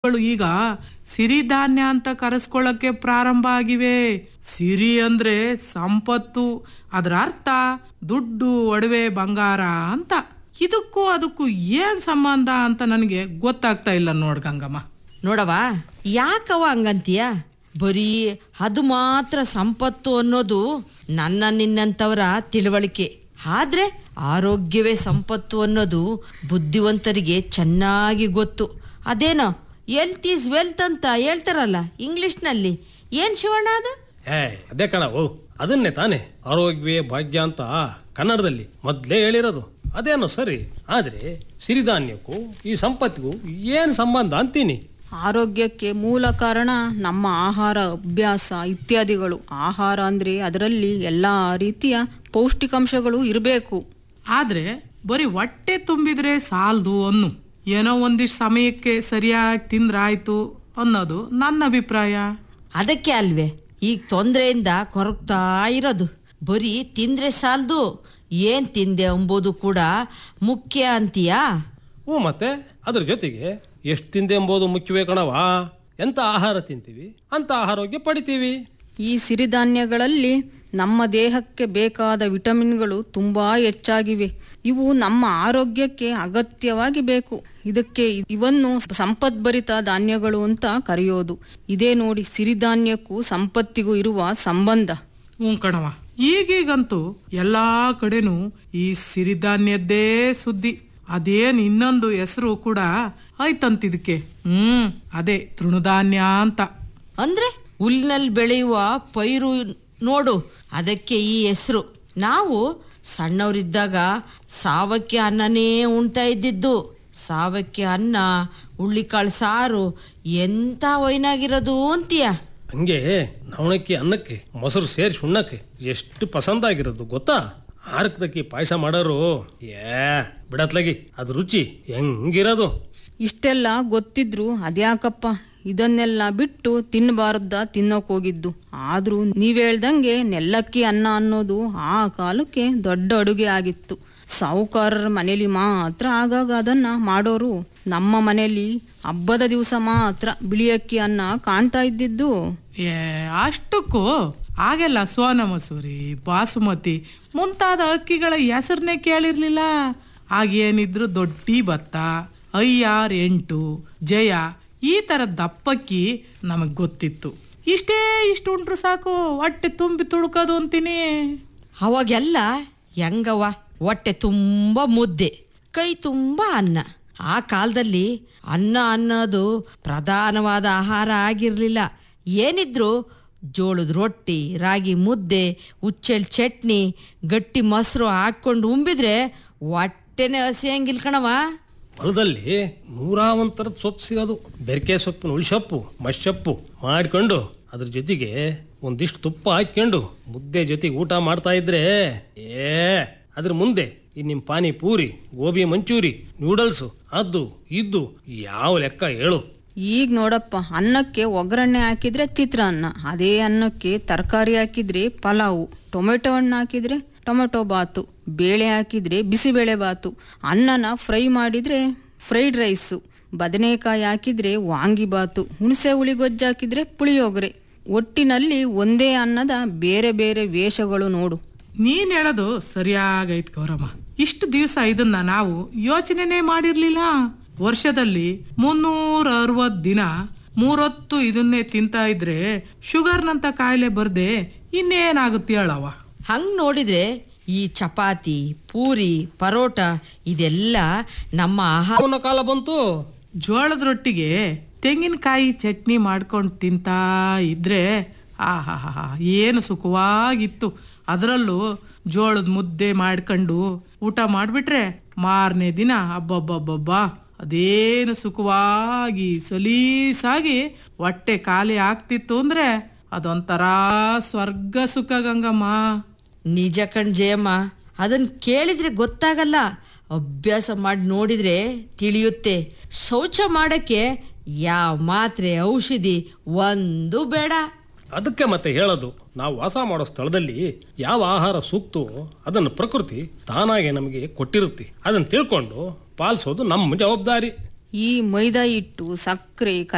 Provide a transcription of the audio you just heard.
ಮಕ್ಕಳು ಈಗ ಸಿರಿಧಾನ್ಯ ಅಂತ ಕರೆಸ್ಕೊಳ್ಳಕ್ಕೆ ಪ್ರಾರಂಭ ಆಗಿವೆ ಸಿರಿ ಅಂದ್ರೆ ಸಂಪತ್ತು ಅದರ ಅರ್ಥ ದುಡ್ಡು ಒಡವೆ ಬಂಗಾರ ಅಂತ ಇದಕ್ಕೂ ಅದಕ್ಕೂ ಏನ್ ಸಂಬಂಧ ಅಂತ ನನಗೆ ಗೊತ್ತಾಗ್ತಾ ಇಲ್ಲ ನೋಡ್ ಗಂಗಮ್ಮ ನೋಡವ ಯಾಕವ ಹಂಗಂತೀಯ ಬರೀ ಅದು ಮಾತ್ರ ಸಂಪತ್ತು ಅನ್ನೋದು ನನ್ನ ನಿನ್ನಂತವರ ತಿಳುವಳಿಕೆ ಆದ್ರೆ ಆರೋಗ್ಯವೇ ಸಂಪತ್ತು ಅನ್ನೋದು ಬುದ್ಧಿವಂತರಿಗೆ ಚೆನ್ನಾಗಿ ಗೊತ್ತು ಅದೇನೋ ಎಲ್ತ್ ಈಸ್ ವೆಲ್ತ್ ಅಂತ ಹೇಳ್ತಾರಲ್ಲ ಇಂಗ್ಲಿಷ್ನಲ್ಲಿ ಏನ್ ಶಿವಣ್ಣ ಅದು ಏ ಅದೇ ಕಣವು ಅದನ್ನೇ ತಾನೇ ಆರೋಗ್ಯವೇ ಭಾಗ್ಯ ಅಂತ ಕನ್ನಡದಲ್ಲಿ ಮೊದಲೇ ಹೇಳಿರೋದು ಅದೇನೋ ಸರಿ ಆದ್ರೆ ಸಿರಿಧಾನ್ಯಕ್ಕೂ ಈ ಸಂಪತ್ತಿಗೂ ಏನ್ ಸಂಬಂಧ ಅಂತೀನಿ ಆರೋಗ್ಯಕ್ಕೆ ಮೂಲ ಕಾರಣ ನಮ್ಮ ಆಹಾರ ಅಭ್ಯಾಸ ಇತ್ಯಾದಿಗಳು ಆಹಾರ ಅಂದ್ರೆ ಅದರಲ್ಲಿ ಎಲ್ಲಾ ರೀತಿಯ ಪೌಷ್ಟಿಕಾಂಶಗಳು ಇರಬೇಕು ಆದ್ರೆ ಬರೀ ಹೊಟ್ಟೆ ತುಂಬಿದ್ರೆ ಸಾಲ್ದು ಅನ್ನು ಏನೋ ಒಂದಿಷ್ಟು ಸಮಯಕ್ಕೆ ಸರಿಯಾಗಿ ತಿಂದ್ರಾಯ್ತು ಅನ್ನೋದು ನನ್ನ ಅಭಿಪ್ರಾಯ ಅದಕ್ಕೆ ಅಲ್ವೇ ಈಗ ತೊಂದರೆಯಿಂದ ಕೊರಗ್ತಾ ಇರೋದು ಬರೀ ತಿಂದ್ರೆ ಸಾಲದು ಏನ್ ತಿಂದೆ ಎಂಬುದು ಕೂಡ ಮುಖ್ಯ ಅಂತೀಯಾ ಹ್ಞೂ ಮತ್ತೆ ಅದ್ರ ಜೊತೆಗೆ ಎಷ್ಟು ತಿಂದೆ ಎಂಬುದು ಮುಖ್ಯವೇ ಕಣವಾ ಎಂತ ಆಹಾರ ತಿಂತೀವಿ ಅಂತ ಆರೋಗ್ಯ ಪಡಿತೀವಿ ಈ ಸಿರಿಧಾನ್ಯಗಳಲ್ಲಿ ನಮ್ಮ ದೇಹಕ್ಕೆ ಬೇಕಾದ ವಿಟಮಿನ್ಗಳು ತುಂಬಾ ಹೆಚ್ಚಾಗಿವೆ ಇವು ನಮ್ಮ ಆರೋಗ್ಯಕ್ಕೆ ಅಗತ್ಯವಾಗಿ ಬೇಕು ಇದಕ್ಕೆ ಇವನ್ನು ಸಂಪದ್ಭರಿತ ಧಾನ್ಯಗಳು ಅಂತ ಕರೆಯೋದು ಇದೇ ನೋಡಿ ಸಿರಿಧಾನ್ಯಕ್ಕೂ ಸಂಪತ್ತಿಗೂ ಇರುವ ಸಂಬಂಧ ಹ್ಞೂ ಕಣವ ಈಗೀಗಂತೂ ಎಲ್ಲಾ ಕಡೆನೂ ಈ ಸಿರಿಧಾನ್ಯದ್ದೇ ಸುದ್ದಿ ಅದೇನ್ ಇನ್ನೊಂದು ಹೆಸರು ಕೂಡ ಆಯ್ತಂತಿದಕ್ಕೆ ಹ್ಮ್ ಅದೇ ತೃಣಧಾನ್ಯ ಅಂತ ಅಂದ್ರೆ ಹುಲ್ಲಿನಲ್ಲಿ ಬೆಳೆಯುವ ಪೈರು ನೋಡು ಅದಕ್ಕೆ ಈ ಹೆಸರು ನಾವು ಸಣ್ಣವರಿದ್ದಾಗ ಸಾವಕ್ಕೆ ಅನ್ನನೇ ಉಣ್ತಾ ಇದ್ದಿದ್ದು ಸಾವಕ್ಕೆ ಅನ್ನ ಹುಳ್ಳಿಕಾಳು ಸಾರು ಎಂತ ವೈನಾಗಿರೋದು ಅಂತೀಯ ಹಂಗೆ ನವಣಕ್ಕಿ ಅನ್ನಕ್ಕೆ ಮೊಸರು ಸೇರಿಸಿ ಉಣ್ಣಕ್ಕೆ ಎಷ್ಟು ಪಸಂದಾಗಿರೋದು ಗೊತ್ತಾ ಆರಕ್ದಕ್ಕಿ ಪಾಯಸ ಮಾಡೋರು ಏ ಬಿಡತ್ಲಾಗಿ ಅದು ರುಚಿ ಹೆಂಗಿರೋದು ಇಷ್ಟೆಲ್ಲ ಗೊತ್ತಿದ್ರು ಅದ್ಯಾಕಪ್ಪ ಇದನ್ನೆಲ್ಲ ಬಿಟ್ಟು ತಿನ್ನಬಾರ್ದ ತಿನ್ನೋಕ್ ಹೋಗಿದ್ದು ಆದ್ರೂ ನೀವ್ ಹೇಳ್ದಂಗೆ ನೆಲ್ಲಕ್ಕಿ ಅನ್ನ ಅನ್ನೋದು ಆ ಕಾಲಕ್ಕೆ ದೊಡ್ಡ ಅಡುಗೆ ಆಗಿತ್ತು ಸಾಹುಕಾರರ ಮನೇಲಿ ಮಾತ್ರ ಆಗಾಗ ಅದನ್ನ ಮಾಡೋರು ನಮ್ಮ ಮನೆಯಲ್ಲಿ ಹಬ್ಬದ ದಿವಸ ಮಾತ್ರ ಬಿಳಿ ಅಕ್ಕಿ ಅನ್ನ ಕಾಣ್ತಾ ಇದ್ದಿದ್ದು ಏ ಅಷ್ಟಕ್ಕೂ ಆಗೆಲ್ಲ ಸೋನ ಮಸೂರಿ ಬಾಸುಮತಿ ಮುಂತಾದ ಅಕ್ಕಿಗಳ ಹೆಸರನ್ನೇ ಕೇಳಿರ್ಲಿಲ್ಲ ಆಗೇನಿದ್ರು ದೊಡ್ಡಿ ಭತ್ತ ಐ ಆರ್ ಎಂಟು ಜಯ ಈ ತರ ದಪ್ಪಕ್ಕಿ ನಮಗ್ ಗೊತ್ತಿತ್ತು ಇಷ್ಟೇ ಇಷ್ಟು ಉಂಟ್ರು ಸಾಕು ಹೊಟ್ಟೆ ತುಂಬಿ ತುಳುಕೋದು ಅಂತೀನಿ ಅವಾಗೆಲ್ಲ ಹೆಂಗವ ಹೊಟ್ಟೆ ತುಂಬ ಮುದ್ದೆ ಕೈ ತುಂಬ ಅನ್ನ ಆ ಕಾಲದಲ್ಲಿ ಅನ್ನ ಅನ್ನೋದು ಪ್ರಧಾನವಾದ ಆಹಾರ ಆಗಿರಲಿಲ್ಲ ಏನಿದ್ರು ಜೋಳದ ರೊಟ್ಟಿ ರಾಗಿ ಮುದ್ದೆ ಉಚ್ಚೆಳ್ ಚಟ್ನಿ ಗಟ್ಟಿ ಮೊಸರು ಹಾಕ್ಕೊಂಡು ಉಂಬಿದ್ರೆ ಹೊಟ್ಟೆನೆ ಹಸಿಯಂಗಿಲ್ಲ ಕಣವ ಹೊಲದಲ್ಲಿ ನೂರಾ ಒಂದ್ ಥರದ ಸೊಪ್ಪು ಸಿಗೋದು ಬೆರಕೆ ಸೊಪ್ಪಿನ ಉಳಿಸೊಪ್ಪು ಮಶ್ಸೊಪ್ಪು ಮಾಡಿಕೊಂಡು ಅದ್ರ ಜೊತೆಗೆ ಒಂದಿಷ್ಟು ತುಪ್ಪ ಹಾಕ್ಕೊಂಡು ಮುದ್ದೆ ಜೊತೆಗೆ ಊಟ ಮಾಡ್ತಾ ಇದ್ರೆ ಏ ಅದ್ರ ಮುಂದೆ ಈ ನಿಮ್ಮ ಪಾನಿಪೂರಿ ಗೋಬಿ ಮಂಚೂರಿ ನೂಡಲ್ಸು ಅದು ಇದ್ದು ಯಾವ ಲೆಕ್ಕ ಹೇಳು ಈಗ ನೋಡಪ್ಪ ಅನ್ನಕ್ಕೆ ಒಗ್ಗರಣೆ ಹಾಕಿದ್ರೆ ಚಿತ್ರಾನ್ನ ಅದೇ ಅನ್ನಕ್ಕೆ ತರಕಾರಿ ಹಾಕಿದ್ರೆ ಪಲಾವು ಟೊಮೆಟೊ ಹಣ್ಣು ಹಾಕಿದ್ರೆ ಟೊಮೆಟೊ ಬಾತು ಬೇಳೆ ಹಾಕಿದ್ರೆ ಬಿಸಿಬೇಳೆ ಬಾತು ಅನ್ನನ ಫ್ರೈ ಮಾಡಿದ್ರೆ ಫ್ರೈಡ್ ರೈಸು ಬದನೆಕಾಯಿ ಹಾಕಿದ್ರೆ ವಾಂಗಿ ಬಾತು ಹುಣಸೆ ಹುಳಿ ಗೊಜ್ಜು ಹಾಕಿದ್ರೆ ಪುಳಿಯೋಗರೆ ಒಟ್ಟಿನಲ್ಲಿ ಒಂದೇ ಅನ್ನದ ಬೇರೆ ಬೇರೆ ವೇಷಗಳು ನೋಡು ನೀನ್ ಹೇಳೋದು ಸರಿಯಾಗೈತ್ ಗೌರಮ್ಮ ಇಷ್ಟು ದಿವಸ ಇದನ್ನ ನಾವು ಯೋಚನೆನೇ ಮಾಡಿರ್ಲಿಲ್ಲ ವರ್ಷದಲ್ಲಿ ಮುನ್ನೂರ ಅರವತ್ ದಿನ ಮೂರೊತ್ತು ಇದನ್ನೇ ತಿಂತಾ ಇದ್ರೆ ಶುಗರ್ನಂತ ಕಾಯಿಲೆ ಬರ್ದೆ ಇನ್ನೇನಾಗುತ್ತೆ ಹೇಳವ ಹಂಗ್ ನೋಡಿದ್ರೆ ಈ ಚಪಾತಿ ಪೂರಿ ಪರೋಟ ಇದೆಲ್ಲ ನಮ್ಮ ಆಹಾರ ಅವನ ಕಾಲ ಬಂತು ಜೋಳದ ರೊಟ್ಟಿಗೆ ತೆಂಗಿನಕಾಯಿ ಚಟ್ನಿ ಮಾಡ್ಕೊಂಡು ತಿಂತಾ ಇದ್ರೆ ಆಹಾ ಏನು ಸುಖವಾಗಿತ್ತು ಅದರಲ್ಲೂ ಜೋಳದ ಮುದ್ದೆ ಮಾಡ್ಕೊಂಡು ಊಟ ಮಾಡಿಬಿಟ್ರೆ ಮಾರನೇ ದಿನ ಅಬ್ಬಬ್ಬಬ್ಬಬ್ಬ ಅದೇನು ಸುಖವಾಗಿ ಸಲೀಸಾಗಿ ಹೊಟ್ಟೆ ಖಾಲಿ ಆಗ್ತಿತ್ತು ಅಂದ್ರೆ ಅದೊಂಥರ ಸ್ವರ್ಗ ಸುಖ ಗಂಗಮ್ಮ ನಿಜ ಕಣ್ ಜಯಮ್ಮ ಅದನ್ನ ಕೇಳಿದ್ರೆ ಗೊತ್ತಾಗಲ್ಲ ಅಭ್ಯಾಸ ಮಾಡಿ ನೋಡಿದ್ರೆ ತಿಳಿಯುತ್ತೆ ಶೌಚ ಮಾಡಕ್ಕೆ ಯಾವ ಮಾತ್ರೆ ಔಷಧಿ ಒಂದು ಬೇಡ ಅದಕ್ಕೆ ಮತ್ತೆ ಹೇಳೋದು ನಾವು ವಾಸ ಮಾಡೋ ಸ್ಥಳದಲ್ಲಿ ಯಾವ ಆಹಾರ ಸೂಕ್ತವೋ ಅದನ್ನು ಪ್ರಕೃತಿ ತಾನಾಗೆ ನಮಗೆ ಕೊಟ್ಟಿರುತ್ತೆ ಅದನ್ನು ತಿಳ್ಕೊಂಡು ಪಾಲಿಸೋದು ನಮ್ಮ ಜವಾಬ್ದಾರಿ ಈ ಮೈದಾ ಹಿಟ್ಟು ಸಕ್ಕರೆ